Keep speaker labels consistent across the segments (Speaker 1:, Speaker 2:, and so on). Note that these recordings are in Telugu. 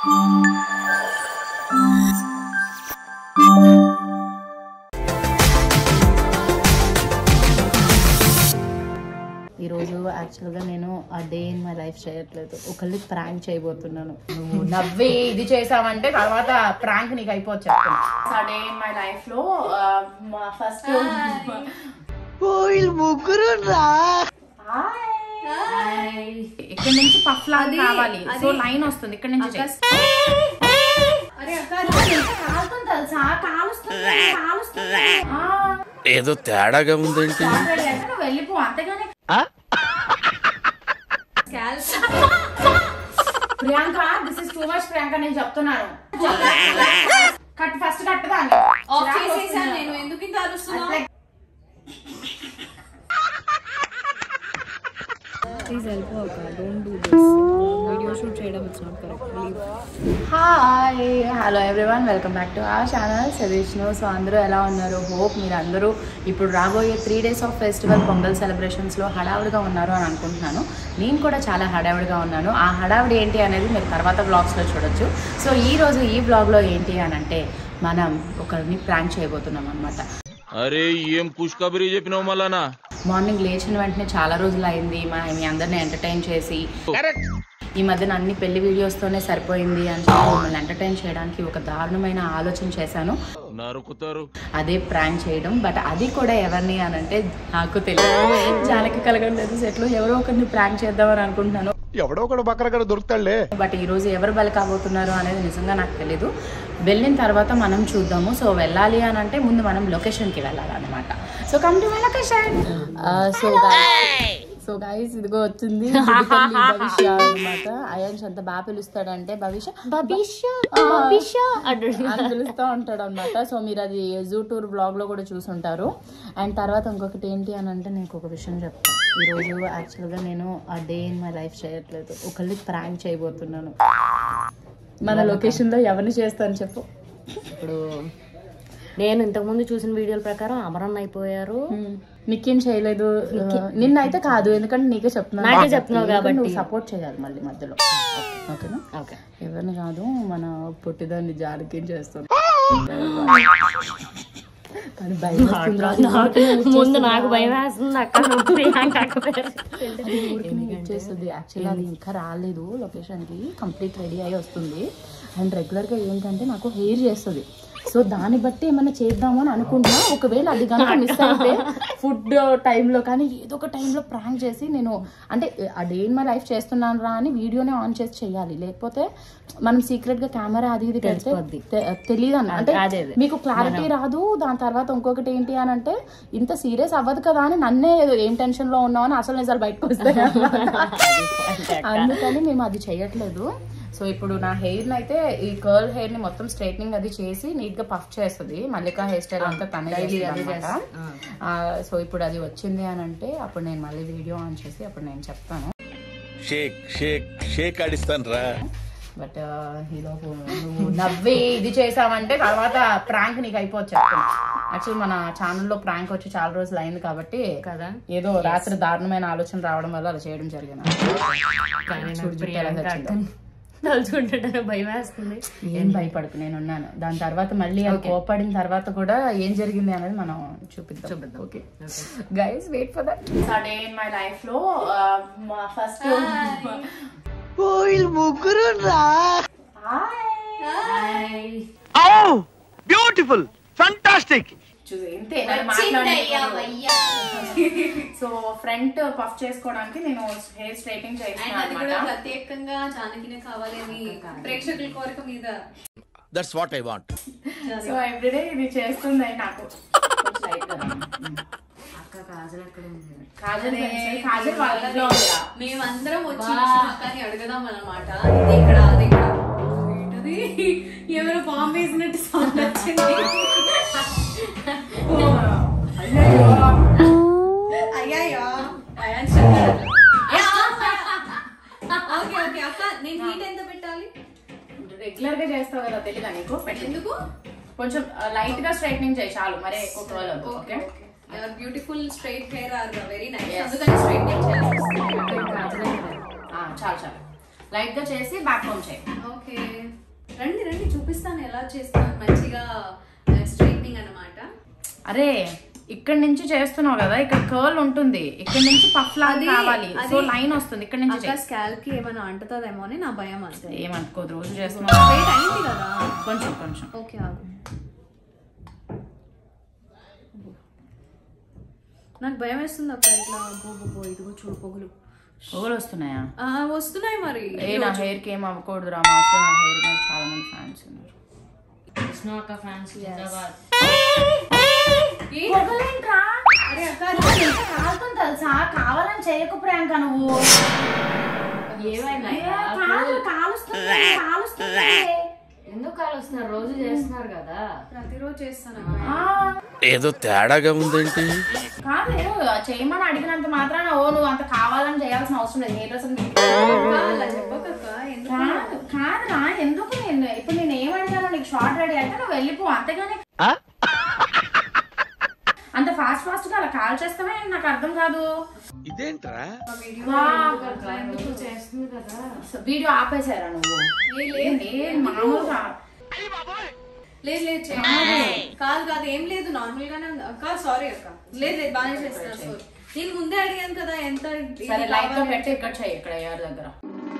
Speaker 1: ఈరోజు యాక్చువల్గా నేను ఆ డే ఇన్ మై లైఫ్ చేయట్లేదు ఒకళ్ళు ప్రాంక్ చేయబోతున్నాను నువ్వు నవ్వి ఇది చేసావంటే తర్వాత ప్రాంక్ నీకు అయిపోవచ్చు a day in my life లో ఫస్ట్ ఇక్కడ నుంచి పఫ్ లాగా కావాలి సో లైన్ వస్తుంది ఇక్కడ నుంచి చెయ్. కాలుతుంది తెలుసా కాలుస్తుంది కాలుస్తుంది ఆ,
Speaker 2: ఏదో తేడాగా ఉందేంటి
Speaker 1: already అంటే నువ్వు వెళ్ళిపో అంతేగాని Priyanka this is too much Priyanka నేను చెప్తున్నాను కట్ ఫస్ట్ కట్టదాన్ని
Speaker 3: ఆఫ్ చేసేసాను నేను ఎందుకు ఇంత అరుస్తున్నావు
Speaker 4: ప్లీజ్ వెళ్ళిపోక don't do this video shoot చేయడం it's not correct leave
Speaker 1: hi hello everyone welcome back to ఆ ఛానల్ సజెషన్ సో అందరూ ఎలా ఉన్నారు హోప్ మీరు అందరూ ఇప్పుడు రాబోయే three days of festival Pongal సెలబ్రేషన్స్లో హడావుడిగా ఉన్నారు అని అనుకుంటున్నాను నేను కూడా చాలా హడావుడిగా ఉన్నాను ఆ హడావుడి ఏంటి అనేది మీరు తర్వాత బ్లాగ్స్లో చూడొచ్చు సో ఈ రోజు ఈ బ్లాగ్లో ఏంటి అని అంటే మనం ఒకరిని ప్రాంక్ చేయబోతున్నాం అనమాట
Speaker 2: అరే ఏం పుష్కబరి చెప్పినావు మళ్ళానా
Speaker 1: మార్నింగ్ లేచిన వెంటనే చాలా రోజులు అయింది మా మీ అందరిని ఎంటర్టైన్ చేసి ఈ మధ్యన అన్ని పెళ్లి వీడియోస్తోనే సరిపోయింది అని చెప్పి మిమ్మల్ని ఎంటర్టైన్ చేయడానికి ఒక దారుణమైన ఆలోచన చేశాను
Speaker 2: నరుకుతారు
Speaker 1: అదే ప్రాంక్ చేయడం బట్ అది కూడా ఎవరిని అని అంటే నాకు తెలియదు జానకి కలగలేదు సెట్లో ఎవరో ఒకరిని ప్రాంక్ చేద్దామని అనుకుంటున్నాను
Speaker 5: ఎవడో ఒకడు బక్కరక్కడ దొరుకుతాడులే
Speaker 1: బట్ ఈ రోజు ఎవరు బలి కాబోతున్నారు అనేది నిజంగా నాకు తెలీదు వెళ్ళిన తర్వాత మనం చూద్దాము సో వెళ్ళాలి అని అంటే ముందు మనం లొకేషన్కి వెళ్ళాలన్నమాట so come to my location so so guys ఇదిగో వచ్చింది బుడ్డిపల్లి భవిష్య అనమాట అయాన్స్ అంత బాగా పిలుస్తాడంటే భవిష్య భవిష్య భవిష్య అని పిలుస్తూ ఉంటాడు అనమాట సో మీరు అది జూ టూర్ బ్లాగ్ లో కూడా చూసుంటారు అండ్ తర్వాత ఇంకొకటి ఏంటి అని అంటే నేను ఒక విషయం చెప్తాను ఈరోజు యాక్చువల్గా నేను ఆ డే ఇన్ మై లైఫ్ చేయట్లేదు ఒకళ్ళు ప్రాంక్ చేయబోతున్నాను మన లొకేషన్ లో ఎవరిని చేస్తాను చెప్పు
Speaker 4: ఇప్పుడు నేను ఇంతకుముందు చూసిన వీడియోల ప్రకారం అమరన్ అయిపోయారు
Speaker 1: నీకేం చేయలేదు నిన్నైతే కాదు ఎందుకంటే నీకే చెప్తున్నాను
Speaker 4: నాకే చెప్తున్నావు కాబట్టి.
Speaker 1: నువ్వు సపోర్ట్ చేయాలి మళ్ళీ మధ్యలో ఓకేనా
Speaker 4: ఓకే
Speaker 1: ఎవరిని కాదు మన పొట్టిదాన్ని జానకి చేస్తాను కానీ భయం వేస్తుంది రా.
Speaker 4: ముందు నాకు భయం వేస్తుంది అక్క ప్రియాంక అక్క పేరు.
Speaker 1: ఊరికనే ఇచ్చేస్తుంది యాక్చువల్లీ అది ఇంకా రాలేదు లొకేషన్కి కంప్లీట్ రెడీ అయి వస్తుంది అండ్ రెగ్యులర్గా ఏంటంటే నాకు హెయిర్ చేస్తుంది సో దాన్ని బట్టి ఏమైనా చేద్దాము అని అనుకుంటున్నా ఒకవేళ అది కనుక మిస్ అయితే ఫుడ్ టైంలో కానీ ఏదో ఒక టైంలో ప్రాంక్ చేసి నేను అంటే ఆ డే ఇన్ మై లైఫ్ చేస్తున్నాను రా అని వీడియోనే ఆన్ చేసి చేయాలి లేకపోతే మనం సీక్రెట్ గా కెమెరా అది ఇది పెడితే తె- తెలియదు అన్న అంటే
Speaker 4: అదే, అదే.
Speaker 1: మీకు క్లారిటీ రాదు దాని తర్వాత ఇంకొకటి ఏంటి అని అంటే ఇంత సీరియస్ అవ్వదు కదా అని నన్నే ఏం టెన్షన్ లో ఉన్నామని అసలు నిజాలు బయటకు వస్తాయి అందుకని మేము అది చేయట్లేదు సో ఇప్పుడు నా హెయిర్ అయితే ఈ కర్ల్ హెయిర్ ని మొత్తం స్ట్రైట్నింగ్ అది చేసి నీట్ గా పఫ్ చేస్తుంది మల్లిక హెయిర్ స్టైల్ అంతా తనే చేస్తుంది సో ఇప్పుడు అది వచ్చింది అని అంటే అప్పుడు నేను మళ్ళీ వీడియో ఆన్ చేసి అప్పుడు నేను చెప్తాను
Speaker 2: షేక్ షేక్ షేక్ ఆడిస్తాను రా
Speaker 1: బట్ ఈలోపు నువ్వు నవ్వి ఇది చేసావంటే తర్వాత ప్రాంక్ నీకు అయిపోవచ్చు యాక్చువల్ మన ఛానల్లో ప్రాంక్ వచ్చి చాలా రోజులు అయింది కాబట్టి
Speaker 4: కదా
Speaker 1: ఏదో రాత్రి దారుణమైన ఆలోచన రావడం వల్ల అలా చేయడం జరిగింది
Speaker 4: కానీ నాకు
Speaker 1: చూడు జుట్టు ఎలా
Speaker 4: ప్రియాంక
Speaker 1: వచ్చిందో.
Speaker 4: అక్కని తలుచుకుంటుంటే భయం వేస్తుంది
Speaker 1: ఏం భయపడకు నేను ఉన్నాను దాని తర్వాత మళ్ళీ అది కోపడిన తర్వాత కూడా ఏం జరిగింది అనేది మనం చూపిద్దాం చూపిద్దాం okay guys wait for that day in my life లో ఫస్ట్
Speaker 5: బ్యూటిఫుల్ ఫంటాస్టిక్
Speaker 1: చూసి ఇంతే నన్ను
Speaker 3: చిందయ్యా
Speaker 1: మాట్లాడనీయకూడదు.
Speaker 3: వయ్యా
Speaker 1: సో ఫ్రంట్ పఫ్ చేసుకోవడానికి నేను హెయిర్ స్ట్రైటింగ్
Speaker 3: అండ్
Speaker 1: చేస్తున్నాను
Speaker 3: అది కూడా
Speaker 1: అనమాట
Speaker 3: ప్రత్యేకంగా జానకినే కావాలి అని ప్రేక్షకుల కోరిక మీద
Speaker 2: that's what I want
Speaker 1: so everyday ఇది చేస్తుంది నాకు కొంచెం light గా.
Speaker 4: అక్క కాజల్ ఎక్కడ ఉంది
Speaker 1: కాజల్ తెలుసు. కాజల్ వాళ్ళ ఇంట్లో ఉందిరా.
Speaker 3: మేమందరం వచ్చి కానీ అడగదాం అన్నమాట ఇది ఇక్కడ అది ఇక్కడ ఏంటది ఎవరో బాంబు వేసినట్టు సౌండ్ వచ్చింది అయ్యాయో అయాన్ శంకర్. ఓకే ఓకే అక్క నేను హీట్ ఎంత పెట్టాలి
Speaker 1: రెగ్యులర్ గా చేస్తావు కదా తెలీదా నీకు పెట్టు.
Speaker 3: ఎందుకు
Speaker 1: కొంచెం లైట్ గా స్ట్రైట్నింగ్ చేయి చాలు మరే ఎక్కువ curl వద్దు,
Speaker 3: okay
Speaker 1: okay
Speaker 3: okay your beautiful straight hair are very nice అందుకని స్ట్రైట్ చేయాలి
Speaker 1: ఆ, చాలు చాలు లైట్ గా చేసి బ్యాక్ హోమ్ చేయి
Speaker 3: ఓకే రండి రండి చూపిస్తాను ఎలా చేస్తాను మంచిగా స్ట్రైట్నింగ్ అన్నమాట
Speaker 1: అరే ఇక్కడ నుంచి చేస్తున్నావు కదా ఇక్కడ కర్ల్ ఉంటుంది ఇక్కడ నుంచి పఫ్ లాగా
Speaker 3: అది-
Speaker 1: కావాలి
Speaker 3: అది-
Speaker 1: సో లైన్ వస్తుంది ఇక్కడ నుంచి
Speaker 3: అక్క స్కాల్ప్ కి ఏమైనా అంటుతుందేమో అని నా భయం అంతే
Speaker 1: ఏమనుకోదు రోజు చేస్తున్నావు
Speaker 3: స్ట్రైట్ అయింది కదా
Speaker 1: కొంచెం కొంచెం
Speaker 3: ఓకే ఆగు నాకు భయం వేస్తుంది అక్క ఇట్లా బో బో, బో ఇదిగో చూడు పొగులు
Speaker 1: పొగలు వస్తున్నాయా
Speaker 3: ఆ, వస్తున్నాయి మరి
Speaker 1: ఏ నా హెయిర్ కి ఏం అవ్వకూడదు రా మాస్టర్ నా హెయిర్ మీద చాలా మంది ఫ్యాన్స్ ఉన్నారు
Speaker 4: విష్ణు అక్క ఫ్యాన్స్ జిందాబాద్
Speaker 1: పొగలేంట్రా
Speaker 3: అరే అక్క
Speaker 1: ఎంత కాలుతుంది తెలుసా కావాలని చేయకు ప్రియాంక నువ్వు
Speaker 4: ఏమైనా
Speaker 1: ఏ, కాదు కాలుస్తుంది కాలుస్తుంది
Speaker 4: ఎందుకు కాలు వస్తున్నారు రోజు చేస్తున్నారు కదా
Speaker 3: ప్రతిరోజు చేస్తాను అక్క.
Speaker 1: ఆ,
Speaker 2: ఏదో తేడాగా ఉందేంటి
Speaker 1: కాదు చేయమని అడిగినంత మాత్రాన ఓ నువ్వు అంత కావాలని చేయాల్సిన అవసరం లేదు హెయిర్ డ్రెస్
Speaker 3: అక్క, అలా చెప్పకక్క ఎందుకు
Speaker 1: కాదు కాదురా ఎందుకు నేను ఇప్పుడు నేను ఏమడిగాను నీకు షార్ట్ రెడీ అంటే నువ్వు వెళ్ళిపో అంతేగాని అంత ఫాస్ట్ ఫాస్ట్ గా అలా కాల్ చేస్తావే నాకు అర్థం కాదు
Speaker 2: ఇదేంట్రా
Speaker 4: ఎందుకు చేస్తుంది కదా
Speaker 1: వీడియో ఆపేశారా నువ్వు
Speaker 3: ఏ, లేదు.
Speaker 1: ఏ, మామూలుగా
Speaker 3: లేదు లేదు చేయండి. కాదు కాదు ఏం లేదు నార్మల్ గానే ఉంది అక్క సారీ అక్క లేదు లేదు బాగానే చేస్తాను సారీ నేను ముందే అడిగాను కదా ఎంత ఇది
Speaker 1: సరే లైట్ గా
Speaker 3: కావాలి.
Speaker 1: పెట్టి ఇక్కడ చెయ్యి ఇక్కడ హెయిర్ దగ్గర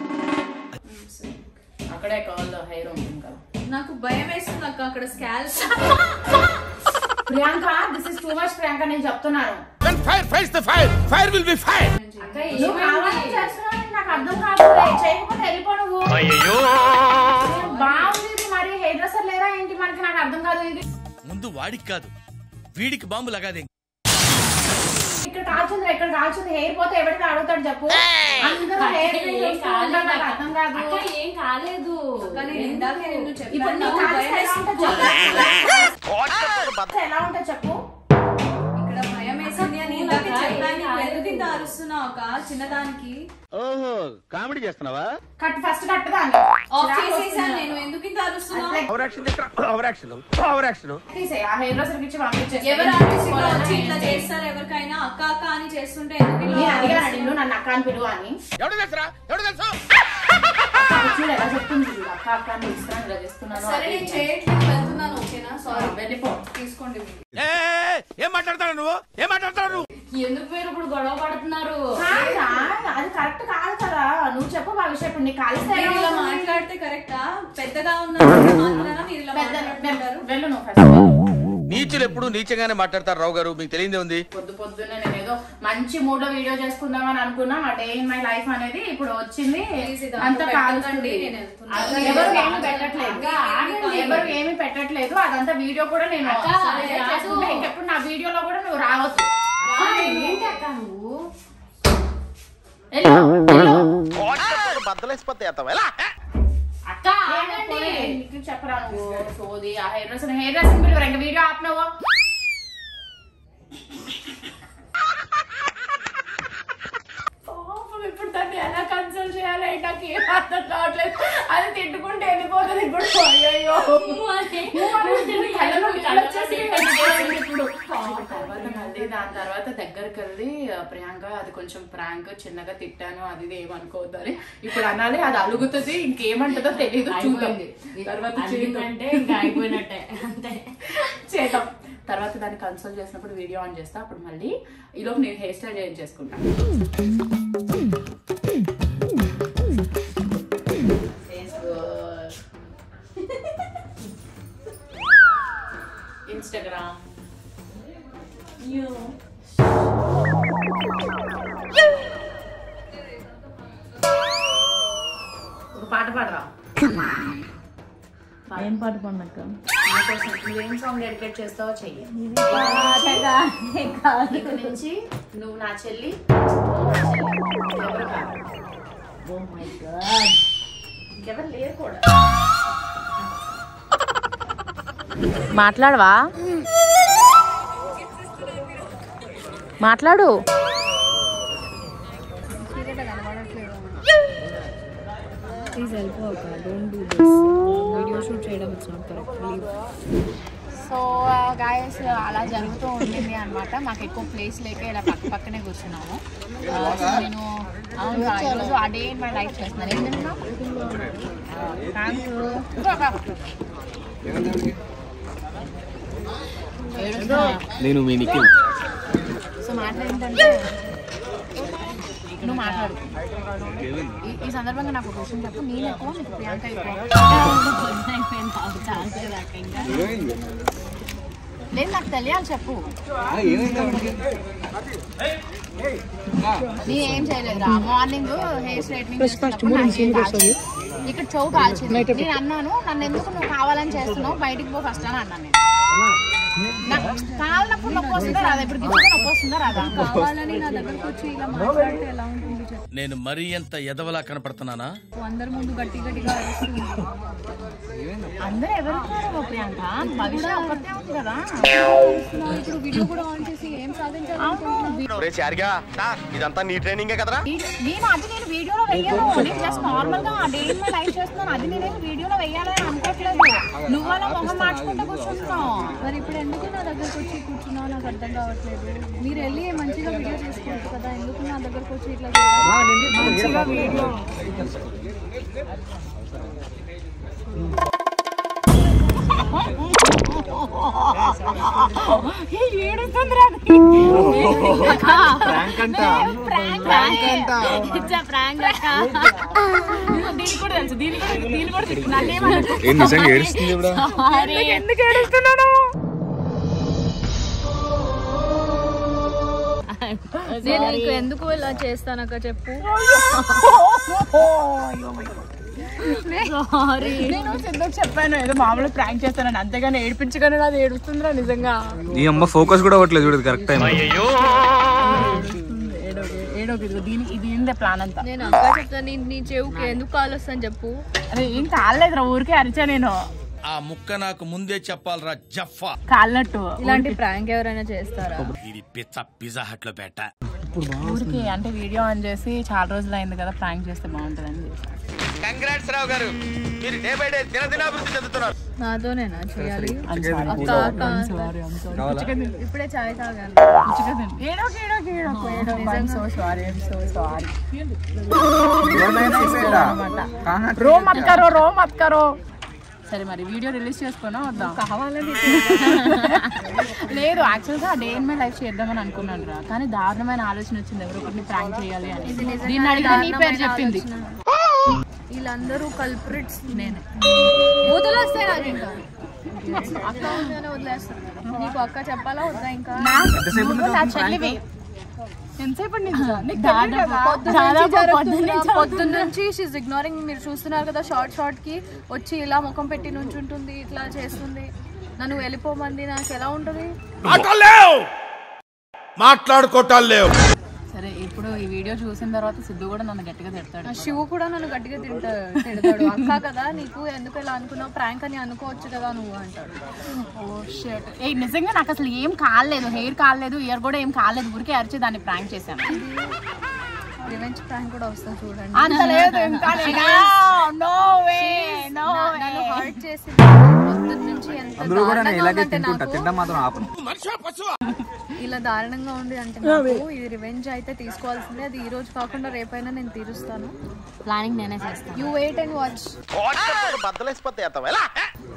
Speaker 1: అక్కడే కాల్ హెయిర్ ఉంటుంది కదా
Speaker 3: నాకు భయం వేస్తుంది అక్క అక్కడ scalp
Speaker 1: Priyanka this is too much Priyanka నేను చెప్తున్నాను
Speaker 2: fire fights the fire fire will be fire
Speaker 4: అక్క
Speaker 1: నువ్వు కావాలని చేస్తున్నావు నాకు అర్థం కాదు చేయకపోతే వెళ్ళిపో నువ్వు బాగుంది ఇది మరి హెయిర్ డ్రెస్సర్ లేరా ఏంటి మనకి నాకు అర్థం కాదు ఇది
Speaker 2: ముందు వాడికి కాదు వీడికి బాంబు లగాదే
Speaker 1: ఇక్కడ కాల్చుంది ఇక్కడ కాల్చుంది హెయిర్ పోతే ఎవరికి అడుగుతాడు చెప్పు అందరూ హెయిర్
Speaker 4: ఏం కాలేదు
Speaker 1: నాకు అర్థం కాదు
Speaker 4: అక్క ఏం కాలేదు
Speaker 3: అక్క నేను ఇందాకే నిన్ను
Speaker 1: ఇప్పుడు
Speaker 3: చెప్పాను
Speaker 1: నువ్వు
Speaker 3: నాకు భయం
Speaker 1: కాల్స్తే ఎలా
Speaker 3: వేస్తుంది.
Speaker 1: ఉంటుంది చెప్పు ఎలా ఉంటుంది చెప్పు
Speaker 3: ఇక్కడ భయం వేసింది అని ఇందాకే చెప్పాను నీకు ఎందుకు ఇంత అరుస్తున్నావు అక్క చిన్నదానికి
Speaker 5: ఓహో కామెడీ చేస్తున్నావా
Speaker 1: కట్ ఫస్ట్ కట్టదాన్ని
Speaker 3: ఆఫ్ చేసేసాను నేను ఎందుకు ఇంత అరుస్తున్నావు
Speaker 5: over action over action over action
Speaker 1: తీసేయి ఆ హెయిర్ డ్రెస్సర్ ఇచ్చి పంపించేసి
Speaker 3: ఎవరు ఆర్టిస్ట్ వచ్చి ఇట్లా చేస్తారు ఎవరికైనా అక్క అక్క అని చేస్తుంటే ఎందుకు ఇలా
Speaker 1: నేను అడిగాను నిన్ను నన్ను అక్క అని పిలువ అని
Speaker 2: ఎవడు తెలుసురా ఎవడు తెలుసు
Speaker 1: అక్క చూడు ఎలా చెప్తుంది చూడు అక్క అక్క అని పిలుస్తున్నాను ఇలా చేస్తున్నాను
Speaker 3: సరే
Speaker 1: అది
Speaker 3: నేను
Speaker 1: ఇది అని.
Speaker 3: చేయట్లేదు వెళ్తున్నాను ఓకేనా సారీ
Speaker 1: వెళ్ళిపో
Speaker 3: తీసుకోండి
Speaker 2: ఏ, ఏం మాట్లాడతాడు నువ్వు ఏం మాట్లాడతాడు నువ్వు
Speaker 4: ఎందుకు మీరు ఇప్పుడు గొడవ పడుతున్నారు
Speaker 1: కాదురా, అది కరెక్ట్ కాదు కదా నువ్వు చెప్పు మా విషయం ఇప్పుడు నీకు కలిస్తే ఎలా
Speaker 3: మీరు ఇలా
Speaker 1: ఉంటుంది?
Speaker 3: మాట్లాడితే కరెక్టా పెద్దగా ఉన్నారు మాట్లాడారా మీరు ఇలా
Speaker 1: పెద్ద
Speaker 3: మాట్లాడుతున్నారు
Speaker 1: వెళ్ళు నువ్వు ఫస్ట్
Speaker 2: నీచులు ఎప్పుడు నీచంగానే మాట్లాడతారు రావు గారు మీకు తెలియదే ఉంది
Speaker 1: పొద్దు పొద్దున్నే నేను ఏదో మంచి మూడ్ లో వీడియో చేసుకుందామని అనుకున్నా ఆ డే ఇన్ మై లైఫ్ అనేది ఇప్పుడు వచ్చింది
Speaker 3: Please ఇది
Speaker 1: అంత
Speaker 3: అందులో
Speaker 1: కాలుస్తుంది
Speaker 3: పెట్టకండి, నేను వెళ్తున్నా.
Speaker 1: అసలు ఎవరు ఏమి పెట్టట్లేదు ఎవరు ఏమి పెట్టట్లేదు అదంతా వీడియో కూడా నేను
Speaker 4: అక్క,
Speaker 1: select
Speaker 4: అది
Speaker 1: చేసుకుంటే
Speaker 4: రాదు.
Speaker 1: ఇంకెప్పుడు నా వీడియోలో కూడా నువ్వు రావద్దు
Speaker 4: ఏంటి అక్క నువ్వు
Speaker 1: వెళ్ళు, వెళ్ళు.
Speaker 5: బద్దలేసిపోతాయి అత్తవా ఎలా
Speaker 1: అక్క ఆగండి. నీకు చెప్పరా నువ్వు సోది ఆ హెయిర్ డ్రెస్ హెయిర్ డ్రెస్ పిలువరు ఇంకా వీడియో ఆపినావు పాపం ఇప్పుడు దాన్ని ఎలా కన్సల్ట్ చేయాలి నాకు ఏం అర్థం కావట్లేదు అది తిట్టుకుంటే వెళ్ళిపోతుంది ఇప్పుడు అయ్యో కళ్ళలో నీళ్ళు వచ్చేసి ఇప్పుడు తర్వాత మళ్ళీ దాని తర్వాత దగ్గరికి వెళ్ళి ఆ, ప్రియాంక అది కొంచెం ప్రాంక్ చిన్నగా తిట్టాను అది ఇది ఏమనుకోవద్దు అని ఇప్పుడు అనాలి అది అలుగుతుంది ఇంకేమంటుందో తెలియదు చూద్దాం తర్వాత చేద్దాం.
Speaker 4: అంటే ఇంకా అయిపోయినట్టే అంతే
Speaker 1: చేద్దాం తర్వాత దాన్ని కన్సల్ట్ చేసినప్పుడు వీడియో ఆన్ చేస్తా అప్పుడు మళ్ళీ ఈలోపు నేను హెయిర్ స్టైల్ చేంజ్ చేసుకుంటా ఇన్స్టాగ్రామ్ ఒక పాట పాడరా
Speaker 4: ఏం పాట పడినాక
Speaker 1: నాకోసం నువ్వేం సాంగ్ డెడికేట్ చేస్తావో చెయ్యి ఇక నుంచి నువ్వు నా చెల్లి నువ్వు నా చెల్లి. ఎవరు కాదు
Speaker 4: ఓ మై గాడ్
Speaker 1: ఇంకెవరు లేరు కూడా
Speaker 4: మాట్లాడవా మాట్లాడు
Speaker 3: ప్లీజ్ హెల్ప్ అక్క don't do this video shoot చేయడం it's not correct
Speaker 1: so guys అలా జరుగుతూ ఉండింది అనమాట మాకు ఎక్కువ ప్లేస్ లేక ఇలా పక్క పక్కనే కూర్చున్నాము ఆ, సో నేను అవును రా, ఈరోజు ఆ డే మై లైఫ్ చేస్తున్నాను ఏం తింటున్నావు థ్యాంక్ యూ
Speaker 6: నేను మీ నిఖిల్
Speaker 1: సో మాట్లాడిందంటే నువ్వు మాట్లాడు ఈ- ఈ సందర్భంగా నాకు ఒక క్వశ్చన్ చెప్పు నేను ఎక్కువ నీకు ప్రియాంక ఎక్కువ లేదు నాకు తెలియాలి చెప్పు నేను ఏం చేయలేదురా మార్నింగ్ హెయిర్ స్ట్రైట్నింగ్ ఇక్కడ చెవు కాల్చింది నేను అన్నాను నన్ను ఎందుకు నువ్వు కావాలని చేస్తున్నావు బయటికి పో ఫస్ట్ అని అన్నాను నేను నాకు కాళ్ళప్పుడు నొప్పి వస్తుందా రాదా ఇప్పుడు గిట్టుగా నొప్పి వస్తుందా రాదా
Speaker 3: కావాలని నా దగ్గరకు వచ్చి ఇలా మాట్లాడితే ఎలా ఉంటుంది చెప్పు
Speaker 2: నేను మరీ ఎంత ఎదవలా కనపడుతున్నానా
Speaker 3: అందరి ముందు గట్టి గట్టిగా అరుస్తుంది
Speaker 1: అందరూ ఎవరున్నారు ప్రియాంక భవిష్య ఒక్కతే ఉంది కదా
Speaker 3: అరుస్తున్నావు. ఇప్పుడు వీడియో కూడా ఆన్ చేసి ఏం సాధించాలనుకుంటున్నావు
Speaker 5: ఒరే చారిగా ఇదంతా నీ ట్రైనింగే కదరా
Speaker 1: వీడియో- నేను అది నేను వీడియోలో వెయ్యను నేను జస్ట్ నార్మల్ గా ఆ డే మీద లైవ్ చేస్తున్నాను అది నేను వీడియోలో వెయ్యాలని అనుకోవట్లేదు నువ్వు అలా మొహం మార్చుకుంటూ కూర్చుంటున్నావు
Speaker 3: మరి ఇప్పుడు ఎందుకు నా దగ్గరకు వచ్చి కూర్చున్నావు నాకు అర్థం కావట్లేదు మీరు వెళ్ళి మంచిగా వీడియో చేసుకోవచ్చు కదా ఎందుకు నా దగ్గరకు వచ్చి ఇట్లా చేయడం?
Speaker 1: మంచిగా వీడియో ఏడుస్తుందిరా ప్రాంక్ అంట ప్రాంక్ అంట ప్రాంక్ అక్క దీనికి కూడా తెలుసు దీనికి కూడా దీనికి కూడా తెలుసు నాకేమన్నా
Speaker 6: ఏం నిజంగా ఏడుస్తుంది ఇప్పుడు
Speaker 1: ఎందుకు ఏడుస్తున్నాను
Speaker 3: నేను నీకు ఎందుకు ఇలా చేస్తానక్క చెప్పు
Speaker 1: నేను సిద్ధకు చెప్పాను ఏదో మామూలు ప్రాంక్ చేస్తానని అంతేగాని ఏడిపించగానే అది ఏడుస్తుందిరా నిజంగా
Speaker 6: ఈ అమ్మ ఫోకస్ కూడా అవ్వట్లేదు చూడదు కరెక్ట్ టైం
Speaker 1: ఏడోకి ఏడోకి ఇదిగో దీని ఇది ఇందే ప్లాన్ అంతా
Speaker 3: నేను అక్క చెప్తాను నీ నీ చెవుకి ఎందుకు కాల్ వస్తాను చెప్పు
Speaker 1: అదే ఏం కాలేదురా ఊరికే అరిచా నేను
Speaker 2: ఆ ముక్క నాకు ముందే చెప్పాలరా జఫా
Speaker 1: కాలినట్టు
Speaker 3: ఇలాంటి ప్రాంక్ ఎవరైనా చేస్తారా
Speaker 2: ఇది పిచ్చ పిజ్జా హట్ లో పెట్ట
Speaker 1: ఊరికి అంటే వీడియో ఆన్ చేసి చాలా రోజులు అయింది కదా ప్రాంక్ చేస్తే బాగుంటుందని చేశాను
Speaker 2: కంగ్రాట్స్ రావు గారు మీరు డే బై డే దినదినాభివృద్ధి చెందుతున్నారు
Speaker 3: నాతోనేనా చేయాలి
Speaker 1: I'm sorry.
Speaker 3: అక్క అక్క
Speaker 1: I'm sorry, I'm sorry. Chicken తిను.
Speaker 3: ఇప్పుడే చాయ్ తాగాను
Speaker 1: చికెన్ తిను. ఏడోకి ఏడోకి ఏడోకి ఏడోకి I'm so sorry, I'm so sorry. रो मत करो रो मत करो సరే మరి వీడియో రిలీజ్ చేసుకున్నా వద్దాం
Speaker 3: కావాలని
Speaker 1: లేదు యాక్చువల్గా డే ఇన్ మై లైఫ్ చేద్దామని అనుకున్నాను రా కానీ దారుణమైన ఆలోచన వచ్చింది ఎవరో ఒకరిని ప్రాంక్ చేయాలి అని దీన్ని అడిగితే నీ పేరు చెప్పింది
Speaker 3: వీళ్ళందరూ కల్ప్రిట్స్ నేను వదిలేస్తే నాకు ఇంకా అక్క ఉందని వదిలేస్తాను నీకు అక్క చెప్పాలా వద్దా ఇంకా
Speaker 1: నువ్వు నా చెల్లివి ఎంతసేపు నీకు నీకు తెలియదు కదా?
Speaker 3: పొద్దున్న
Speaker 1: దాదాపు
Speaker 3: నుంచి
Speaker 1: పొద్దున్న
Speaker 3: జరుగుతుందిరా.
Speaker 1: నుంచి
Speaker 3: పొద్దున్న నుంచి షీస్ ఇగ్నోరింగ్ మీరు చూస్తున్నారు కదా షార్ట్ షార్ట్ కి వచ్చి ఇలా ముఖం పెట్టి నుంచుంటుంది ఇట్లా చేస్తుంది నన్ను వెళ్ళిపోమంది నాకు ఎలా ఉంటుంది
Speaker 2: మాట్లాడుకోవటాలు లేవు
Speaker 1: సరే ఇప్పుడు ఈ వీడియో చూసిన తర్వాత సిద్ధు కూడా నన్ను గట్టిగా తిడతాడు
Speaker 3: శివు కూడా నన్ను గట్టిగా తింటా తిడతాడు అక్క కదా నీకు ఎందుకు ఇలా అనుకున్నావు ప్రాంక్ అని అనుకోవచ్చు కదా నువ్వు అంటాడు
Speaker 1: ఓ షర్ట్ ఏ నిజంగా నాకు అసలు ఏం కాలేదు హెయిర్ కాలేదు ఇయర్ కూడా ఏం కాలేదు ఊరికే అరిచి దాన్ని ప్రాంక్ చేశాను
Speaker 3: రివెంజ్ ప్రాంక్ కూడా వస్తుంది చూడండి
Speaker 1: అంత లేదు ఇంకా నో వే నో
Speaker 3: నా- నన్ను హర్ట్ చేసి పొద్దున్న నుంచి ఎంత దారుణంగా ఉందంటే నాకు
Speaker 6: మాత్రం ఆపను
Speaker 3: ఇలా దారుణంగా ఉంది అంటే నాకు ఇది రివెంజ్ అయితే తీసుకోవాల్సిందే అది ఈ రోజు కాకుండా రేపైనా నేను తీరుస్తాను
Speaker 4: ప్లానింగ్ నేనే చేస్తాను
Speaker 3: యూ వెయిట్ అండ్ వాచ్
Speaker 5: బద్దలేసిపోతే ఎత్తావా ఎలా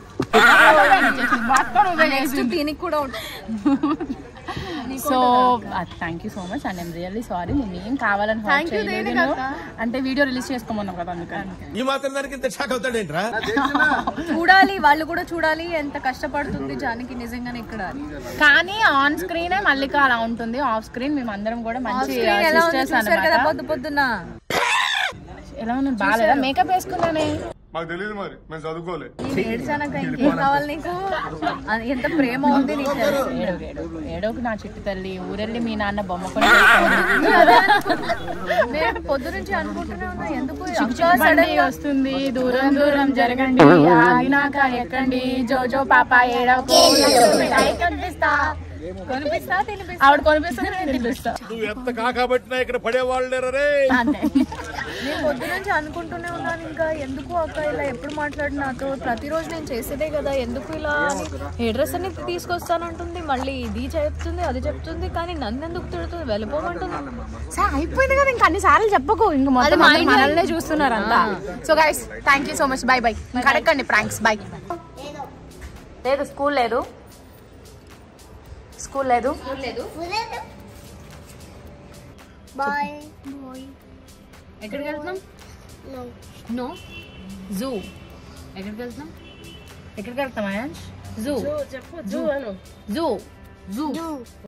Speaker 3: నెక్స్ట్ దీనికి కూడా ఉంటుంది
Speaker 1: so thank you so much and I'm really sorry నేను ఏం కావాలని hurt
Speaker 3: Thank you,
Speaker 1: చేయలేదు
Speaker 3: దేనికి
Speaker 1: నేను.
Speaker 3: అక్క?
Speaker 1: అంటే వీడియో రిలీజ్ చేసుకోమన్నావు కదా అందుకని
Speaker 2: ఈ మాత్రం దానికి ఇంత షాక్ అవుతాడేంట్రా
Speaker 3: చూడాలి వాళ్ళు కూడా చూడాలి ఎంత కష్టపడుతుంది జానికి నిజంగానే ఇక్కడ అని.
Speaker 1: కానీ ఆన్ స్క్రీన్ మల్లిక అలా ఉంటుంది ఆఫ్ స్క్రీన్ మేము అందరం కూడా
Speaker 3: Off
Speaker 1: మంచి
Speaker 3: screen ఎలా ఉంది
Speaker 1: సిస్టర్స్
Speaker 3: చూసారు కదా
Speaker 1: అన్నమాట
Speaker 3: పొద్దు పొద్దున్న
Speaker 1: ఎలా ఉన్నాను బాగాలేదా మేకప్ వేసుకున్నానే
Speaker 7: మాకు తెలియదు మరి మేము చదువుకోలేదు
Speaker 3: నేను ఏడ్చానక ఇంకేం కావాలి నీకు అది ఎంత ప్రేమ ఉంది నీకు తెలుసు.
Speaker 1: ఏడోకు ఏడోకు ఏడోకు నా చిట్టు తల్లి ఊరెళ్ళి మీ నాన్న బొమ్మ కొని
Speaker 3: నేను పొద్దు నుంచి అనుకుంటూనే ఉన్నా ఎందుకు
Speaker 1: చిక్కు
Speaker 3: అక్క
Speaker 1: చిక్కు బండి
Speaker 3: sudden గా
Speaker 1: వస్తుంది దూరం దూరం జరగండి ఆగినాక ఎక్కండి జోజో పాప ఏడవకు మిఠాయి కనిపిస్తా
Speaker 3: కొనిపిస్తా తినిపిస్తా
Speaker 1: ఆవిడ కొనిపిస్తుంది నేను తినిపిస్తా
Speaker 2: నువ్వు ఎంత కాకబట్టినా ఇక్కడ పడేవాళ్ళు లేరు రే
Speaker 1: అంతే
Speaker 3: నేను పొద్దు నుంచి అనుకుంటూనే ఉన్నాను ఇంకా ఎందుకు అక్క ఇలా ఎప్పుడు మాట్లాడి నాతో ప్రతిరోజు నేను చేసేదే కదా ఎందుకు ఇలా అని హెయిర్ డ్రెస్ అని తీసుకొస్తానంటుంది మళ్ళీ ఇది చెప్తుంది అది చెప్తుంది కానీ నన్ను ఎందుకు తిడుతుంది వెళ్ళిపోమంటుంది
Speaker 1: సార్ అయిపోయింది కదా ఇంకా అన్ని సార్లు చెప్పకు ఇంకా మొత్తం అందరూ మనల్నే చూస్తున్నారు అంతా so guys thank you so much bye bye ఇంకా అడగండి ప్రాంక్స్ బై లేదు స్కూల్ లేదు స్కూల్ లేదు
Speaker 8: బాయ్
Speaker 4: ఎక్కడికి వెళ్తున్నాం నో జూ ఎక్కడికి వెళ్తున్నాం
Speaker 1: ఎక్కడికి వెళ్తాం అయాన్స్
Speaker 4: zoo zoo zoo zoo
Speaker 8: do